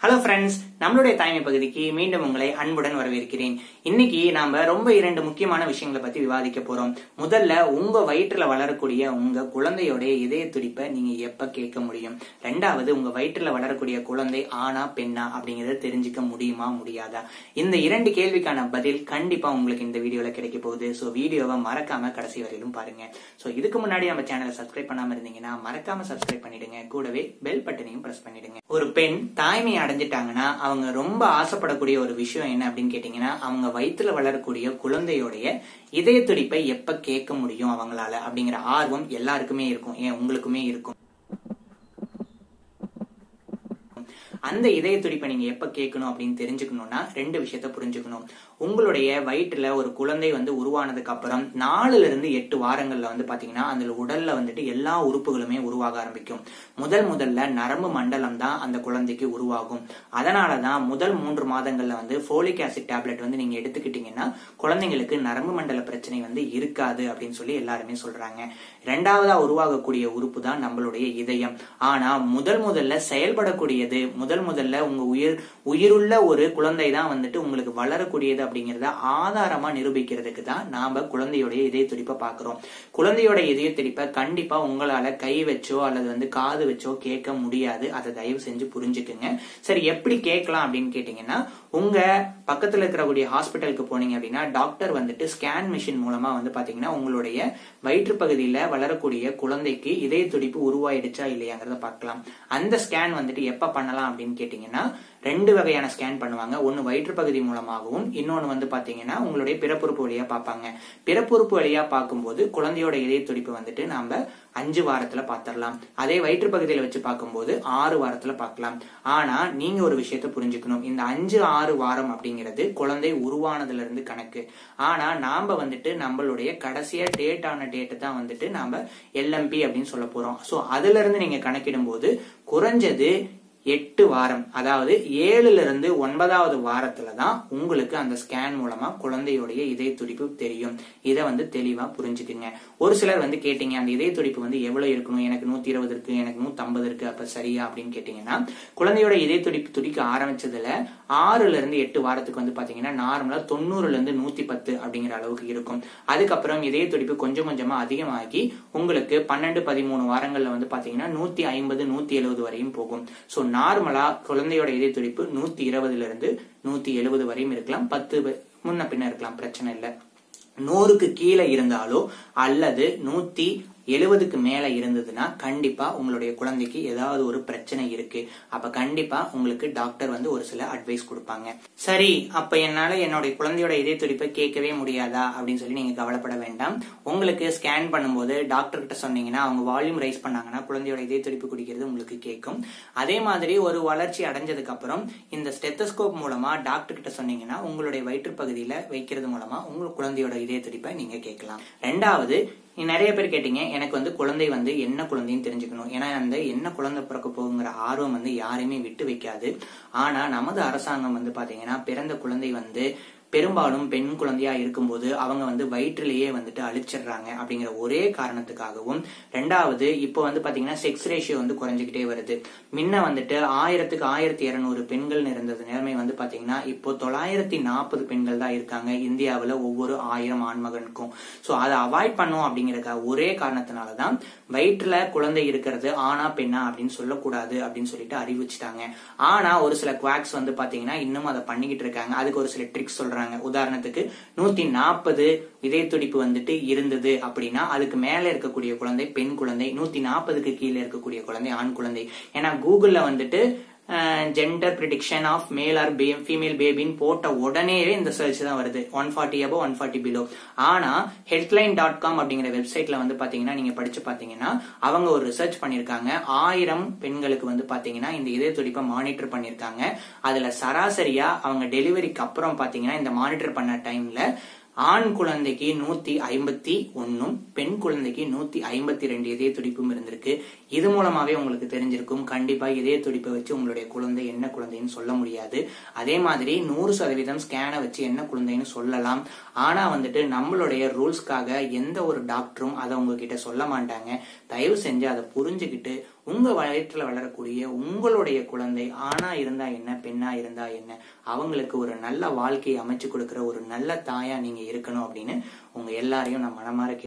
hello friends நம்மளுடைய தாய்மை பகுதிக்கு மீண்டும் உங்களை அன்புடன் வரவேற்கிறேன் இன்னைக்கு நாம ரொம்ப இரண்டு முக்கியமான விஷயங்களை பத்தி விவாதிக்க போறோம் முதல்ல உங்க வயிற்றுல வளரக்கூடிய உங்க குழந்தையோட இதய துடிப்பை நீங்க எப்ப கேட்க முடியும் ரெண்டாவது உங்க வயிற்றுல வளரக்கூடிய குழந்தை ஆனா பெண்ணா அப்படிங்கறத தெரிஞ்சுக்க முடியுமா முடியாதா இந்த இரண்டு கேள்விக்கான பதில் கண்டிப்பா உங்களுக்கு இந்த வீடியோல கிடைக்க போகுது சோ வீடியோவை மறக்காம கடைசி வரையிலும் பாருங்க சோ இதுக்கு முன்னாடி நம்ம சேனலை சப்ஸ்கிரைப் பண்ணாம இருந்தீங்கன்னா மறக்காம சப்ஸ்கிரைப் பண்ணிடுங்க கூடவே பெல் பட்டனையும் பிரஸ் பண்ணிடுங்க ஒரு பெண் தாய்மை அடைஞ்சிட்டாங்கன்னா அவங்க ரொம்ப ஆசைப்படக்கூடிய ஒரு விஷயம் என்ன அப்படின்னு கேட்டீங்கன்னா அவங்க வயிற்றுல வளரக்கூடிய குழந்தையோடைய இதய துடிப்பை எப்ப கேட்க முடியும் அவங்களால அப்படிங்கிற ஆர்வம் எல்லாருக்குமே இருக்கும் ஏன் உங்களுக்குமே இருக்கும் அந்த இதய துடிப்பை நீங்க எப்ப கேட்கணும் அப்படின்னு தெரிஞ்சுக்கணும்னா ரெண்டு விஷயத்த புரிஞ்சுக்கணும் உங்களுடைய வயிற்றுல ஒரு குழந்தை வந்து உருவானதுக்கு அப்புறம் நாலுல இருந்து எட்டு வாரங்கள்ல வந்து பாத்தீங்கன்னா அந்த உடல்ல வந்துட்டு எல்லா உறுப்புகளுமே உருவாக ஆரம்பிக்கும் முதல் முதல்ல நரம்பு மண்டலம் தான் அந்த குழந்தைக்கு உருவாகும் அதனாலதான் முதல் மூன்று மாதங்கள்ல வந்து போலிக் ஆசிட் டேப்லெட் வந்து நீங்க எடுத்துக்கிட்டீங்கன்னா குழந்தைங்களுக்கு நரம்பு மண்டல பிரச்சனை வந்து இருக்காது அப்படின்னு சொல்லி எல்லாருமே சொல்றாங்க ரெண்டாவதா உருவாகக்கூடிய உறுப்பு தான் நம்மளுடைய இதயம் ஆனா முதல் முதல்ல செயல்படக்கூடியது முதல் முதல்ல உங்க உயிர் உயிருள்ள ஒரு குழந்தை தான் வந்துட்டு உங்களுக்கு வளரக்கூடியது அப்படிங்கறத ஆதாரமா நிரூபிக்கிறதுக்கு தான் நாம குழந்தையோடைய இதய துடிப்பை பாக்குறோம் குழந்தையோட இதய துடிப்பை கண்டிப்பா உங்களால கை வச்சோ அல்லது வந்து காது வச்சோ கேட்க முடியாது அதை தயவு செஞ்சு புரிஞ்சுக்குங்க சரி எப்படி கேட்கலாம் அப்படின்னு கேட்டீங்கன்னா உங்க பக்கத்துல இருக்கக்கூடிய ஹாஸ்பிட்டலுக்கு போனீங்க அப்படின்னா டாக்டர் வந்துட்டு ஸ்கேன் மிஷின் மூலமா வந்து பாத்தீங்கன்னா உங்களுடைய வயிற்று பகுதியில வளரக்கூடிய குழந்தைக்கு இதய துடிப்பு உருவாயிடுச்சா இல்லையாங்கிறத பார்க்கலாம் அந்த ஸ்கேன் வந்துட்டு எப்ப பண்ணலாம் அப்படின்னு கேட்டீங்கன்னா ரெண்டு வகையான ஸ்கேன் பண்ணுவாங்க ஒன்னு வயிற்று பகுதி மூலமாகவும் இன்னொன்னு வந்து பாத்தீங்கன்னா உங்களுடைய பிறப்புறுப்பு வழியா பார்ப்பாங்க பிறப்புறுப்பு வழியா பார்க்கும்போது குழந்தையோட இதய துடிப்பு வந்துட்டு நாம அஞ்சு வாரத்துல பாத்திரலாம் அதே வயிற்று பகுதியில வச்சு பார்க்கும்போது ஆறு வாரத்துல பார்க்கலாம் ஆனா நீங்க ஒரு விஷயத்த புரிஞ்சுக்கணும் இந்த அஞ்சு ஆறு வாரம் அப்படிங்கிறது குழந்தை உருவானதுல இருந்து கணக்கு ஆனா நாம வந்துட்டு நம்மளுடைய கடைசியா டேட் ஆன டேட்டு தான் வந்துட்டு நாம எல்எம்பி அப்படின்னு சொல்ல போறோம் சோ அதுல இருந்து நீங்க கணக்கிடும் போது குறைஞ்சது எட்டு வாரம் அதாவது ஏழுல இருந்து ஒன்பதாவது வாரத்துல தான் உங்களுக்கு அந்த ஸ்கேன் மூலமா குழந்தையுடைய இதய துடிப்பு தெரியும் இதை வந்து தெளிவா புரிஞ்சுக்குங்க ஒரு சிலர் வந்து கேட்டீங்க அந்த இதய துடிப்பு வந்து எவ்வளவு இருக்கணும் எனக்கு நூத்தி இருபது இருக்கு எனக்கு நூத்தி ஐம்பது இருக்கு அப்ப சரியா அப்படின்னு கேட்டீங்கன்னா குழந்தையோட இதய துடிப்பு துடிக்க ஆரம்பிச்சதுல ஆறுல இருந்து எட்டு வாரத்துக்கு வந்து பாத்தீங்கன்னா நார்மலா தொண்ணூறுல இருந்து நூத்தி பத்து அப்படிங்கிற அளவுக்கு இருக்கும் அதுக்கப்புறம் இதய துடிப்பு கொஞ்சம் கொஞ்சமா அதிகமாகி உங்களுக்கு பன்னெண்டு பதிமூணு வாரங்கள்ல வந்து பாத்தீங்கன்னா நூத்தி ஐம்பது நூத்தி எழுபது வரையும் போகும் சோ நார்மலா குழந்தையோட இதய துடிப்பு நூத்தி இருபதுல இருந்து நூத்தி எழுபது வரையும் இருக்கலாம் பத்து முன்ன பின்ன இருக்கலாம் பிரச்சனை இல்லை நூறுக்கு கீழே இருந்தாலோ அல்லது நூத்தி எழுபதுக்கு மேல இருந்ததுன்னா கண்டிப்பா உங்களுடைய குழந்தைக்கு ஏதாவது ஒரு பிரச்சனை இருக்கு அப்ப கண்டிப்பா உங்களுக்கு டாக்டர் வந்து ஒரு சில அட்வைஸ் கொடுப்பாங்க சரி அப்ப என்னால என்னுடைய குழந்தையோட இதய துடிப்பை கேட்கவே முடியாதா அப்படின்னு சொல்லி நீங்க கவலைப்பட வேண்டாம் உங்களுக்கு ஸ்கேன் பண்ணும்போது டாக்டர் கிட்ட சொன்னீங்கன்னா அவங்க வால்யூம் ரைஸ் பண்ணாங்கன்னா குழந்தையோட இதய துடிப்பு குடிக்கிறது உங்களுக்கு கேட்கும் அதே மாதிரி ஒரு வளர்ச்சி அடைஞ்சதுக்கு அப்புறம் இந்த ஸ்டெத்தஸ்கோப் மூலமா டாக்டர் கிட்ட சொன்னீங்கன்னா உங்களுடைய வயிற்று பகுதியில வைக்கிறது மூலமா உங்க குழந்தையோட இதய துடிப்பை நீங்க கேட்கலாம் ரெண்டாவது நிறைய பேர் கேட்டீங்க எனக்கு வந்து குழந்தை வந்து என்ன குழந்தைன்னு தெரிஞ்சுக்கணும் ஏன்னா அந்த என்ன குழந்தை பிறக்க போகுங்கிற ஆர்வம் வந்து யாரையுமே விட்டு வைக்காது ஆனா நமது அரசாங்கம் வந்து பாத்தீங்கன்னா பிறந்த குழந்தை வந்து பெரும்பாலும் பெண் குழந்தையா இருக்கும்போது அவங்க வந்து வயிற்றிலேயே வந்துட்டு அழிச்சிடுறாங்க அப்படிங்கிற ஒரே காரணத்துக்காகவும் ரெண்டாவது இப்போ வந்து பாத்தீங்கன்னா செக்ஸ் ரேஷியோ வந்து குறைஞ்சிக்கிட்டே வருது முன்ன வந்துட்டு ஆயிரத்துக்கு ஆயிரத்தி இருநூறு பெண்கள் இருந்தது நிலைமை வந்து பாத்தீங்கன்னா இப்போ தொள்ளாயிரத்தி நாற்பது பெண்கள் தான் இருக்காங்க இந்தியாவில் ஒவ்வொரு ஆயிரம் ஆண்மகனுக்கும் ஸோ அதை அவாய்ட் பண்ணும் அப்படிங்கிற ஒரே காரணத்தினாலதான் வயிற்றுல குழந்தை இருக்கிறது ஆனா பெண்ணா அப்படின்னு சொல்லக்கூடாது அப்படின்னு சொல்லிட்டு அறிவிச்சிட்டாங்க ஆனா ஒரு சில குவாக்ஸ் வந்து பாத்தீங்கன்னா இன்னும் அதை பண்ணிக்கிட்டு இருக்காங்க அதுக்கு ஒரு சில ட்ரிக்ஸ் சொல்றாங்க சொல்றாங்க உதாரணத்துக்கு நூத்தி நாற்பது இதய துடிப்பு வந்துட்டு இருந்தது அப்படின்னா அதுக்கு மேல இருக்கக்கூடிய குழந்தை பெண் குழந்தை நூத்தி நாற்பதுக்கு கீழே இருக்கக்கூடிய குழந்ை ஆண் குழந்தை ஏன்னா கூகுள்ல வந்துட்டு gender prediction of male or female பேபின்னு போட்ட உடனேவே இந்த சர்ச் தான் வருது one forty above one forty below ஆனா ஹெல்த்லைன் டாட் காம் அப்படிங்கிற வெப்சைட்ல வந்து பாத்தீங்கன்னா நீங்க படிச்சு பாத்தீங்கன்னா அவங்க ஒரு ரிசர்ச் பண்ணிருக்காங்க ஆயிரம் பெண்களுக்கு வந்து பாத்தீங்கன்னா இந்த இதய துடிப்பை மானிட்டர் பண்ணிருக்காங்க அதுல சராசரியா அவங்க டெலிவரிக்கு அப்புறம் பாத்தீங்கன்னா இந்த மானிட்டர் பண்ண டைம்ல ஆண் குழந்தைக்கு நூத்தி ஐம்பத்தி ஒன்னும் பெண் குழந்தைக்கு நூத்தி ஐம்பத்தி ரெண்டு இதய துடிப்பும் இருந்திருக்கு இது மூலமாவே உங்களுக்கு தெரிஞ்சிருக்கும் கண்டிப்பா இதய துடிப்பை வச்சு உங்களுடைய குழந்தை என்ன குழந்தைன்னு சொல்ல முடியாது அதே மாதிரி நூறு சதவீதம் ஸ்கேனை வச்சு என்ன குழந்தைன்னு சொல்லலாம் ஆனா வந்துட்டு நம்மளுடைய ரூல்ஸ்க்காக எந்த ஒரு டாக்டரும் அதை உங்ககிட்ட சொல்ல மாட்டாங்க தயவு செஞ்சு அதை புரிஞ்சுக்கிட்டு உங்க வயிற்றுல வளரக்கூடிய உங்களுடைய குழந்தை ஆணா இருந்தா என்ன பெண்ணா இருந்தா என்ன அவங்களுக்கு ஒரு நல்ல வாழ்க்கையை அமைச்சு கொடுக்கிற ஒரு நல்ல தாயா நீங்க இருக்கணும் அப்படின்னு உங்க எல்லாரையும் நான் மனமாற